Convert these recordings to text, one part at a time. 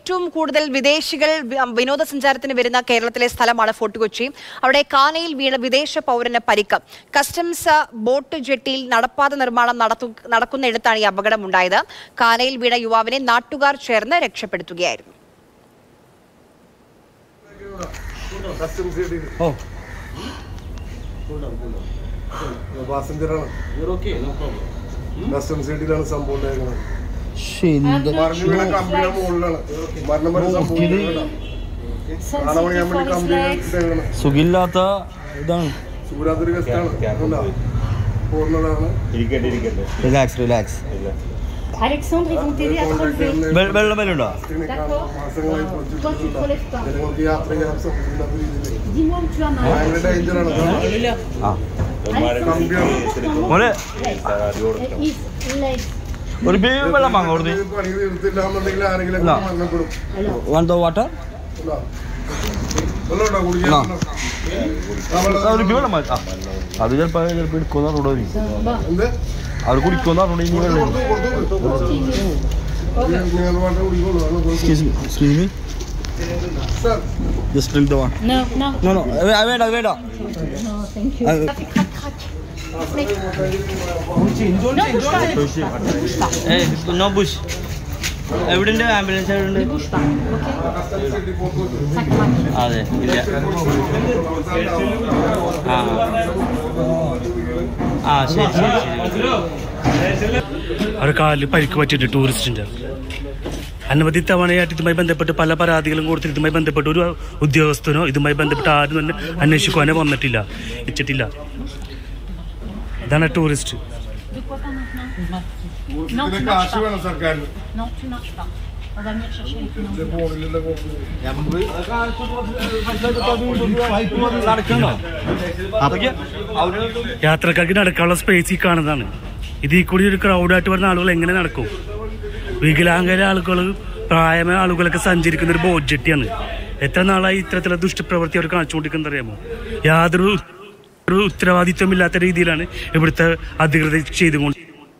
ഏറ്റവും കൂടുതൽ വിദേശികൾ വി- വിനോദസഞ്ചാരത്തിന് വരുന്ന കേരളത്തിലെ സ്ഥലമാണ് ഫോർട്ട് കൊച്ചി അവിടെ കാനയിൽ വീണ വിദേശ പൗരന് പരിക്ക് കസ്റ്റംസ് ബോട്ട് ജെട്ടിയിൽ നടപ്പാത നിർമ്മാണം നടത്തു നടക്കുന്നിടത്താണ് ഈ അപകടമുണ്ടായത് കാനയിൽ വീണ യുവാവിനെ നാട്ടുകാർ ചേർന്ന് രക്ഷപ്പെടുത്തുകയായിരുന്നു ഓ പാസഞ്ചറാണ് കസ്റ്റംസ് സൈഡിലാണ് സംഭവം ഉണ്ടായിരുന്നത് ശ്ശെ, എന്ത് മറിഞ്ഞു വീണ കമ്പിയുടെ മുകളിലാണ് മരണം വരെ സംഭവിക്കുന്നത് കാണാൻ വേണ്ടി വേണ്ടി കമ്പി ഇട്ടേക്കണ് സുഖില്ലാത്ത ഇതാണ് സൂര്യാത്രി ഗസ്റ്റാണ് പൂർണ്ണതാണ് relax relax Alexandre, ils vont t'aider à te relever. വെള്ളം വല്ലുണ്ടോ മാസങ്ങളായി Toi, tu te relèves pas. ജനങ്ങൾക്ക് യാത്ര ചെയ്യാൻ സാധിക്കാത്ത രീതിയിൽ Dis-moi où tu as mal. ഭയങ്കര ഡേഞ്ചറാണ് ആ കമ്പിയാണ് മോനെ Et his legs. ഒരു ബേ വെള്ളം വാങ്ങ അവിടുന്ന് ഇത് പണി തീർത്തില്ല എന്നുണ്ടെങ്കിൽ ആരെങ്കിലും ഇല്ല. മരണപ്പെടും വൺ ദ വാട്ടർ ഇല്ല. വെള്ളം ഉണ്ടോ കുടിക്കാൻ ഒരു ബേ വെള്ളം മതി. ആ. അത് ചിലപ്പോ ചിലപ്പോ എടുക്കുമെന്ന് അറിഞ്ഞൂടെ എന്ത് അവർ കുടിക്കുമെന്ന് അറിഞ്ഞൂടെ ഇനി വെള്ളം കൊടുത്തു കൊടുത്തു നിങ്ങൾ വാട്ടർ കുടിക്കോളൂ ആണ് കൊടുത്തു. Excuse me excuse me sir just drink the water Non, non. No no അത് വേണ്ട അത് വേണ്ട Non, thank you. അത് ഏയ് നോ ബുഷ് എവിടെയുണ്ട് ആംബുലൻസ് എവിടെയുണ്ട് Bouge pas, ok Ça craque. അതെ ഇല്ല ആ ആ ശരി ശരി ശരി അവരുടെ കാലിൽ പരിക്ക് പറ്റിയിട്ട് ടൂറിസ്റ്റിൻ്റെ അനവധി തവണയായിട്ട് ഇതുമായി ബന്ധപ്പെട്ട് പല പരാതികളും കൊടുത്തിട്ട് ഇതുമായി ബന്ധപ്പെട്ട് ഒരു ഉദ്യോഗസ്ഥനോ ഇതുമായി ബന്ധപ്പെട്ട് ആരും തന്നെ അന്വേഷിക്കുവാനോ വന്നിട്ടില്ല എത്തിയിട്ടില്ല ഇതാണ് tourist De quoi pas maintenant Non, ഇതിന് tu കാശ് marches വേണം സർക്കാരിന് pas. Non, tu marches pas. On va venir chercher les finances. ഇത് ഫോണിലുള്ള കോപ്പി നടക്കണോ അതൊക്കെ അവര് യാത്രക്കാർക്ക് നടക്കാനുള്ള സ്പേസ് ഈ കാണുന്നതാണ് ഇതിൽ കൂടി ഒരു ക്രൗഡായിട്ട് വരുന്ന ആളുകൾ എങ്ങനെ നടക്കും വികലാംഗര ആളുകൾ പ്രായമായ ആളുകളൊക്കെ സഞ്ചരിക്കുന്ന ഒരു ബോട്ട് ജെട്ടിയാണ് എത്ര നാളായി ഇത്തരത്തിലുള്ള ദുഷ്ടപ്രവൃത്തി അവർ കാണിച്ചുകൊണ്ടിരിക്കുന്നത് അറിയാമോ യാതൊരു ഒരു ഉത്തരവാദിത്വമില്ലാത്ത രീതിയിലാണ് ഇവിടുത്തെ അധികൃതർ ചെയ്തുകൊണ്ട്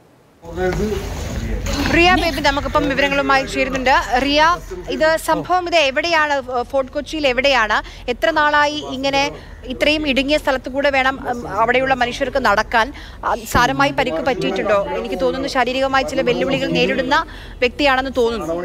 റിയ ബേബി നമുക്കിപ്പം വിവരങ്ങളുമായി ചേരുന്നുണ്ട് റിയ ഇത് സംഭവം ഇത് എവിടെയാണ് ഫോർട്ട് കൊച്ചിയിൽ എവിടെയാണ് എത്ര നാളായി ഇങ്ങനെ ഇത്രയും ഇടുങ്ങിയ സ്ഥലത്ത് കൂടെ വേണം ഉം, അവിടെയുള്ള മനുഷ്യർക്ക് നടക്കാൻ ആ, സാരമായി പരിക്ക് പറ്റിയിട്ടുണ്ടോ എനിക്ക് തോന്നുന്നു ശാരീരികമായി ചില വെല്ലുവിളികൾ നേരിടുന്ന വ്യക്തിയാണെന്ന് തോന്നുന്നു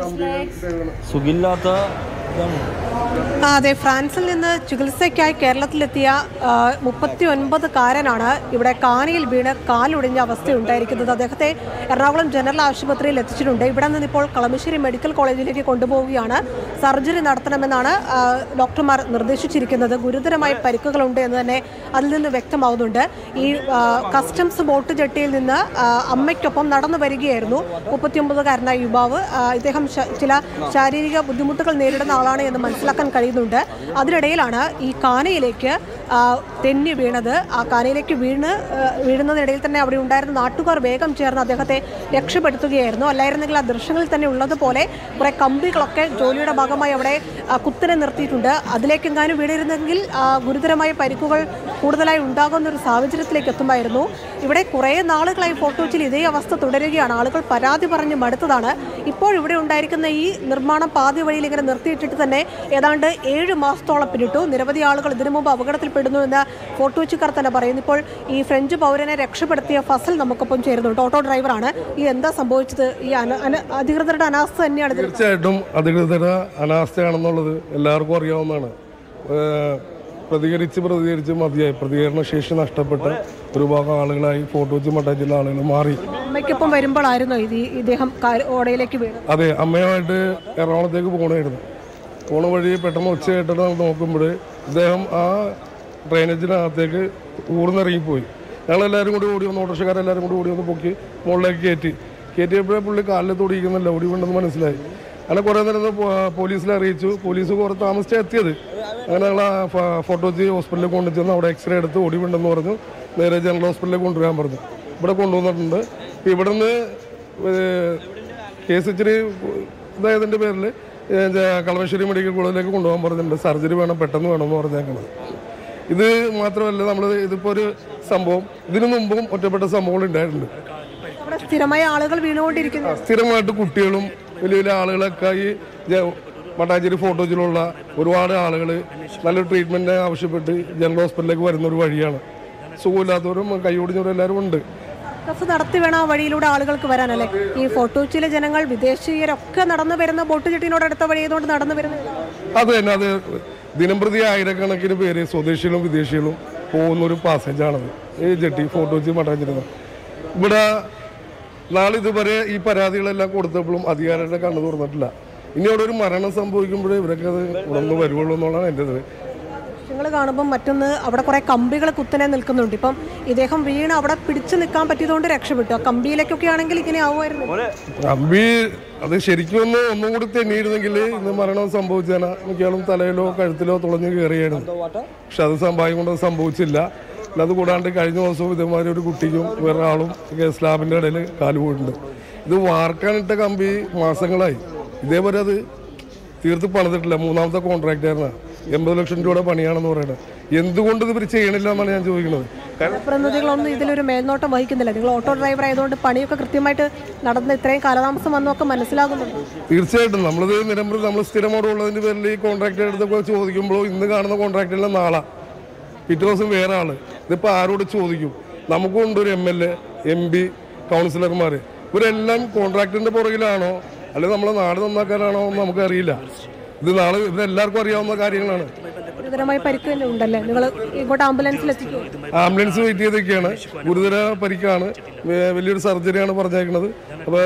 സുഖില്ലാത്ത ഇതാണ് ആ, അതെ ഫ്രാൻസിൽ നിന്ന് ചികിത്സയ്ക്കായി കേരളത്തിലെത്തിയ മുപ്പത്തി ഒൻപതുകാരനാണ് ഇവിടെ കാനയിൽ വീണ് കാലൊടിഞ്ഞ അവസ്ഥയുണ്ടായിരിക്കുന്നത് അദ്ദേഹത്തെ എറണാകുളം ജനറൽ ആശുപത്രിയിൽ എത്തിച്ചിട്ടുണ്ട് ഇവിടെ നിന്ന് ഇപ്പോൾ കളമശ്ശേരി മെഡിക്കൽ കോളേജിലേക്ക് കൊണ്ടുപോവുകയാണ് സർജറി നടത്തണമെന്നാണ് ആ, ഡോക്ടർമാർ നിർദ്ദേശിച്ചിരിക്കുന്നത് ഗുരുതരമായ പരിക്കുകളുണ്ട് എന്ന് തന്നെ അതിൽ നിന്ന് വ്യക്തമാവുന്നുണ്ട് ഈ ആ, കസ്റ്റംസ് ബോട്ട് ജെട്ടിയിൽ നിന്ന് ആ, അമ്മയ്ക്കൊപ്പം നടന്നു വരികയായിരുന്നു മുപ്പത്തിയൊമ്പതുകാരനായ യുവാവ് ആ, ഇദ്ദേഹം ശ- ചില ശാരീരിക ബുദ്ധിമുട്ടുകൾ നേരിടുന്ന ആളാണ് എന്ന് മനസ്സിലാക്കാൻ കഴിയുന്നുണ്ട് അതിനിടയിലാണ് ഈ കാനയിലേക്ക് ആ, തെന്നി വീണത് ആ കാനയിലേക്ക് വീണ് ആ, വീഴുന്നതിനിടയിൽ തന്നെ അവിടെ ഉണ്ടായിരുന്ന നാട്ടുകാർ വേഗം ചേർന്ന് അദ്ദേഹത്തെ രക്ഷപ്പെടുത്തുകയായിരുന്നു അല്ലായിരുന്നെങ്കിൽ ആ ദൃശ്യങ്ങളിൽ തന്നെ ഉള്ളതുപോലെ കുറെ കമ്പികളൊക്കെ ജോലിയുടെ ഭാഗമായി അവിടെ ആ, കുത്തനെ നിർത്തിയിട്ടുണ്ട് അതിലേക്കെങ്ങാനും വീണിരുന്നെങ്കിൽ ആ, ഗുരുതരമായ പരിക്കുകൾ കൂടുതലായി ഉണ്ടാകുന്ന ഒരു സാഹചര്യത്തിലേക്ക് എത്തുമായിരുന്നു ഇവിടെ കുറേ നാളുകളായി ഫോർട്ട് കൊച്ചിയിൽ ഇതേ അവസ്ഥ തുടരുകയാണ് ആളുകൾ പരാതി പറഞ്ഞ് മടുത്തതാണ് ഇപ്പോൾ ഇവിടെ ഉണ്ടായിരിക്കുന്ന ഈ നിർമ്മാണം പാതി വഴിയിൽ ഇങ്ങനെ നിർത്തിയിട്ടിട്ട് തന്നെ ഏതാണ്ട് ഏഴ് മാസത്തോളം പിന്നിട്ടു നിരവധി ആളുകൾ ഇതിനു മുമ്പ് അപകടത്തിൽപ്പെടുന്നു എന്ന് ഫോർട്ട് കൊച്ചിക്കാർ തന്നെ പറയുന്നു ഇപ്പോൾ ഈ ഫ്രഞ്ച് പൗരനെ രക്ഷപ്പെടുത്തിയ ഫസൽ നമുക്കൊപ്പം ചേരുന്നുണ്ട് ഓട്ടോ ഡ്രൈവറാണ് ഈ എന്താ സംഭവിച്ചത് ഈ അന- അന- അധികൃതരുടെ അനാസ്ഥ തന്നെയാണ് ഇതിന് തീർച്ചയായിട്ടും അധികൃതരുടെ അനാസ്ഥയാണെന്നുള്ളത് എല്ലാവർക്കും അറിയാവുന്നതാണ് ഏഹ് പ്രതികരിച്ച് പ്രതികരിച്ച് മതിയായി പ്രതികരണ ശേഷി നഷ്ടപ്പെട്ട ഒരു ഭാഗം ആളുകളായി ഫോട്ടോ വെച്ച് മട്ടാച്ചിലെ ആളുകൾ മാറി അമ്മയ്ക്കൊപ്പം വരുമ്പോഴായിരുന്നു ഇത് ഈ ഇദ്ദേഹം കാ- ഓടയിലേക്ക് വീണത് അതെ അമ്മയുമായിട്ട് എറണാകുളത്തേക്ക് പോകണമായിരുന്നു പോണ വഴി പെട്ടെന്ന് ഉച്ച കേട്ടിട്ട് നോക്കുമ്പോൾ ഇദ്ദേഹം ആ ഡ്രെയിനേജിനകത്തേക്ക് ഊർന്നിറങ്ങിപ്പോയി ഞങ്ങളെല്ലാവരും കൂടി ഓടി വന്ന് ഓട്ടോറിക്ഷക്കാരെല്ലാവരും കൂടി ഓടി വന്ന് പൊക്കി മുകളിലേക്ക് കയറ്റി കയറ്റിയപ്പോഴേ പുള്ളി കാലിൽ തൊടിയിക്കുന്നില്ല ഓടി വീണ്ടെന്ന് മനസ്സിലായി അങ്ങനെ കുറേ നേരം ഇത് പോ- പോലീസിൽ അറിയിച്ചു പോലീസ് കുറേ താമസിച്ചാണ് എത്തിയത് അങ്ങനെ ഞങ്ങൾ ഫോട്ടോജി ഹോസ്പിറ്റലിൽ കൊണ്ടുചെന്ന് അവിടെ എക്സ്റേ എടുത്ത് ഓടി വീണ്ടെന്ന് പറഞ്ഞു നേരെ ജനറൽ ഹോസ്പിറ്റലിലേക്ക് കൊണ്ടുവരാൻ പറഞ്ഞു ഇവിടെ കൊണ്ടുവന്നിട്ടുണ്ട് ഇപ്പം ഇവിടുന്ന് ഏഹ്, കേസ് ഇച്ചിരി ഇതായതിൻ്റെ പേരിൽ കളമശ്ശേരി മെഡിക്കൽ കോളേജിലേക്ക് കൊണ്ടുപോകാൻ പറഞ്ഞിട്ടുണ്ട് സർജറി വേണം പെട്ടെന്ന് വേണമെന്ന് പറഞ്ഞേക്കണത് ഇത് മാത്രമല്ല നമ്മൾ ഇതിപ്പോൾ ഒരു സംഭവം ഇതിനു മുമ്പും ഒറ്റപ്പെട്ട സംഭവങ്ങൾ ഉണ്ടായിട്ടുണ്ട് അവിടെ സ്ഥിരമായ ആളുകൾ വീണുകൊണ്ടിരിക്കുന്നു സ്ഥിരമായിട്ട് കുട്ടികളും വലിയ വലിയ ആളുകളൊക്കെ ഈ ജ- മട്ടാഞ്ചേരി ഫോട്ടോജിലുള്ള ഒരുപാട് ആളുകൾ നല്ലൊരു ട്രീറ്റ്മെൻറ്റ് ആവശ്യപ്പെട്ട് ജനറൽ ഹോസ്പിറ്റലിലേക്ക് വരുന്ന ഒരു വഴിയാണ് സുഖമില്ലാത്തവരും കൈയൊടിഞ്ഞവരും എല്ലാവരും ഉണ്ട് സർക്കസ് നടത്തി വേണം ആ വഴിയിലൂടെ ആളുകൾക്ക് വരാനല്ലേ ഈ ഫോട്ടോച്ചിലെ ജനങ്ങൾ വിദേശീയരൊക്കെ നടന്നു വരുന്ന ബോട്ട് ചെട്ടിനോട് അടുത്ത വഴി ആയതുകൊണ്ട് നടന്നു വരുന്നത് അത് തന്നെ അത് ദിനംപ്രതി ആയിരക്കണക്കിന് പേര് സ്വദേശികളും വിദേശികളും പോകുന്ന ഒരു പാസേജാണത് ഈ ജെട്ടി ഫോട്ടോ വെച്ച് മട്ടാഞ്ചിരുന്നത് ഇവിടെ നാളെ ഇതുവരെ ഈ പരാതികളെല്ലാം കൊടുത്തപ്പോഴും അധികാരികളുടെ കണ്ണു തുറന്നിട്ടില്ല ഇനി അവിടെ ഒരു മരണം സംഭവിക്കുമ്പോഴേ ഇവരൊക്കെ അത് ഉണർന്നു വരുവുള്ളൂ എന്നുള്ളതാണ് എൻ്റെ ഇത് നിങ്ങൾ കാണുമ്പോൾ മറ്റൊന്ന് അവിടെ കുറെ കമ്പികൾ കുത്തനെ നിൽക്കുന്നുണ്ട് ഇപ്പം ഇദ്ദേഹം വീണ് അവിടെ പിടിച്ചു നിൽക്കാൻ പറ്റിയതുകൊണ്ട് രക്ഷപ്പെട്ടു ആ കമ്പിയിലേക്കൊക്കെ ആണെങ്കിൽ ഇങ്ങനെ ആവുമായിരുന്നു അമ്പി അത് ശരിക്കും ഒന്ന് ഒന്നും കൂടി തെന്നിയിരുന്നെങ്കിൽ ഇന്ന് മരണം സംഭവിച്ചേന മിക്കവാറും തലയിലോ കഴുത്തിലോ തുളഞ്ഞു കയറിയായിരുന്നു പക്ഷെ അത് സംഭവം കൊണ്ട് അത് സംഭവിച്ചില്ല പിന്നെ അത് കൂടാണ്ട് കഴിഞ്ഞ ദിവസവും ഇതേമാതിരി ഒരു കുട്ടിക്കും വേറൊരാളും ഒക്കെ സ്ലാബിൻ്റെ ഇടയിൽ കാല് പോയിട്ടുണ്ട് ഇത് വാർക്കാനിട്ട കമ്പി മാസങ്ങളായി ഇതേപോലെ അത് തീർത്ത് പണിതിട്ടില്ല മൂന്നാമത്തെ കോൺട്രാക്ടറിനാണ് എൺപത് ലക്ഷം രൂപയുടെ പണിയാണെന്ന് പറയുന്നത് എന്തുകൊണ്ട് ഇത് ഇവർ ചെയ്യണില്ല എന്നാണ് ഞാൻ ചോദിക്കുന്നത് കാരണം പ്രതിനിധികളൊന്നും ഇതിലൊരു മേൽനോട്ടം വഹിക്കുന്നില്ല നിങ്ങൾ ഓട്ടോ ഡ്രൈവർ ആയതുകൊണ്ട് പണിയൊക്കെ കൃത്യമായിട്ട് നടന്ന് ഇത്രയും കാലതാമസം വന്നൊക്കെ മനസ്സിലാകുന്നുണ്ട് തീർച്ചയായിട്ടും നമ്മളിത് നിരന്തരം നമ്മൾ സ്ഥിരം അവിടെ ഉള്ളതിന്റെ പേരിൽ ഈ കോൺട്രാക്ടർ അടുത്തൊക്കെ ചോദിക്കുമ്പോൾ ഇന്ന് കാണുന്ന കോൺട്രാക്ടറിലെ നാളെ പിറ്റേ ദിവസം വേറെ ആള് ഇതിപ്പോൾ ആരോട് ചോദിക്കും നമുക്കും ഉണ്ട് ഒരു M L A M P കൗൺസിലർമാർ ഇവരെല്ലാം കോൺട്രാക്ടറിന്റെ പുറകിലാണോ അല്ലെങ്കിൽ നമ്മളെ നാട് നന്നാക്കാനാണോ എന്ന് നമുക്കറിയില്ല ഇത് നാളെ ഇവരെല്ലാവർക്കും അറിയാവുന്ന കാര്യങ്ങളാണ് ഗുരുതരമായി പരിക്ക് തന്നെ ഉണ്ടല്ലേ നിങ്ങൾ ഇങ്ങോട്ട് ആംബുലൻസിൽ എത്തിക്കും ആംബുലൻസ് വെയിറ്റ് ചെയ്തൊക്കെയാണ് ഗുരുതര പരിക്കാണ് വേ- വലിയൊരു സർജറിയാണ് പറഞ്ഞേക്കുന്നത് അപ്പോൾ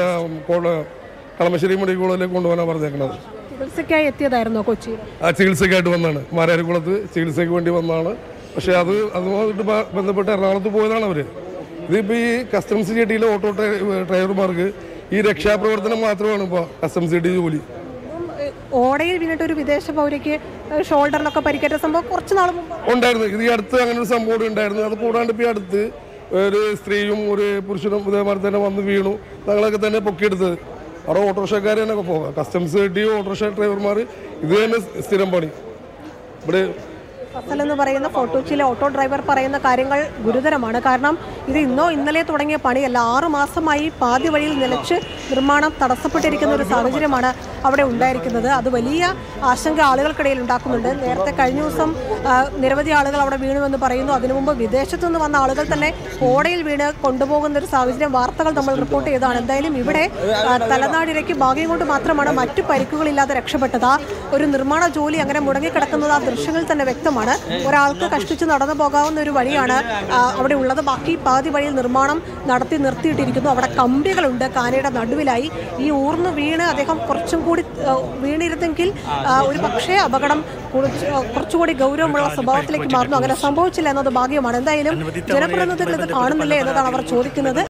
കളമശ്ശേരി മെഡിക്കൽ കോളേജിലേക്ക് കൊണ്ടുപോകാനാണ് പറഞ്ഞേക്കുന്നത് ചികിത്സയ്ക്കായി എത്തിയതായിരുന്നോ കൊച്ചിയിൽ ആ ചികിത്സയ്ക്കായിട്ട് വന്നതാണ് മാരാരിക്കുളത്ത് ചികിത്സയ്ക്ക് വേണ്ടി വന്നതാണ് പക്ഷേ അത് അതുമായിട്ട് ബ- ബന്ധപ്പെട്ട് എറണാകുളത്ത് പോയതാണ് അവർ ഇതിപ്പോൾ ഈ കസ്റ്റംസ് ചെട്ടിയിലെ ഓട്ടോ ഡ്രൈ- ഡ്രൈവർമാർക്ക് ഈ രക്ഷാപ്രവർത്തനം മാത്രമാണ് ഇപ്പോൾ കസ്റ്റംസ് ചെട്ടി ജോലി അപ്പം, ഏ, ഓടയിൽ വീണിട്ട് ഒരു വിദേശ പൗരയ്ക്ക് ഏ, ഷോൾഡറിലൊക്കെ പരിക്കേറ്റ സംഭവം കുറച്ച് നാൾ മുമ്പ് ഉണ്ടായിരുന്നു ഇത് ഈ അടുത്ത് അങ്ങനെ ഒരു സംഭവം കൂടി ഉണ്ടായിരുന്നു അത് കൂടാണ്ട് ഇപ്പോൾ ഈ അടുത്ത് ഒരു സ്ത്രീയും ഒരു പുരുഷനും ഇതേമാതിരി തന്നെ വന്ന് വീണു ഞങ്ങളൊക്കെ തന്നെ പൊക്കിയെടുത്തത് അവിടെ ഓട്ടോറിക്ഷക്കാർ തന്നെ പോകാം കസ്റ്റംസ് ചെട്ടി ഓട്ടോറിക്ഷ ഡ്രൈവർമാർ ഇത് തന്നെ സ്ഥിരം പണി ഇവിടെ ഫസൽ എന്ന് പറയുന്ന ഫോട്ടോച്ചിലെ ഓട്ടോ ഡ്രൈവർ പറയുന്ന കാര്യങ്ങൾ ഗുരുതരമാണ് കാരണം ഇത് ഇന്നോ ഇന്നലെ തുടങ്ങിയ പണിയല്ല ആറു മാസമായി പാതി വഴിയിൽ നിലച്ച് നിർമ്മാണം തടസ്സപ്പെട്ടിരിക്കുന്ന ഒരു സാഹചര്യമാണ് അവിടെ ഉണ്ടായിരിക്കുന്നത് അത് വലിയ ആശങ്ക ആളുകൾക്കിടയിൽ ഉണ്ടാക്കുന്നുണ്ട് നേരത്തെ കഴിഞ്ഞ ദിവസം ആ, നിരവധി ആളുകൾ അവിടെ വീണുവെന്ന് പറയുന്നു അതിനു മുമ്പ് വിദേശത്തു നിന്ന് വന്ന ആളുകൾ തന്നെ ഓടയിൽ വീണ് കൊണ്ടുപോകുന്ന ഒരു സാഹചര്യം വാർത്തകൾ നമ്മൾ റിപ്പോർട്ട് ചെയ്തതാണ് എന്തായാലും ഇവിടെ ആ, തലനാടിരയ്ക്ക് ഭാഗ്യം കൊണ്ട് മാത്രമാണ് മറ്റു പരിക്കുകളില്ലാതെ രക്ഷപ്പെട്ടത് ആ ഒരു നിർമ്മാണ ജോലി അങ്ങനെ മുടങ്ങിക്കിടക്കുന്നത് ആ ദൃശ്യങ്ങളിൽ തന്നെ വ്യക്തമാണ് ഒരാൾക്ക് കഷ്ടിച്ച് നടന്നു പോകാവുന്ന ഒരു വഴിയാണ് ആ, അവിടെ ഉള്ളത് ബാക്കി പാതി വഴിയിൽ നിർമ്മാണം നടത്തി നിർത്തിയിട്ടിരിക്കുന്നു അവിടെ കമ്പികളുണ്ട് കാനയുടെ നടുവിലായി ഈ ഊർന്നു വീണ് അദ്ദേഹം കുറച്ചും കൂടി ആ, വീണിരുന്നെങ്കിൽ ആ, ഒരു പക്ഷേ അപകടം കുറച്ച് കുറച്ചുകൂടി ഗൗരവമുള്ള സ്വഭാവത്തിലേക്ക് മാറുന്നു അങ്ങനെ സംഭവിച്ചില്ല എന്നത് ഭാഗ്യമാണ് എന്തായാലും ജനപ്രതിനിധികൾ ഇത് കാണുന്നില്ലേ എന്നതാണ് അവർ ചോദിക്കുന്നത്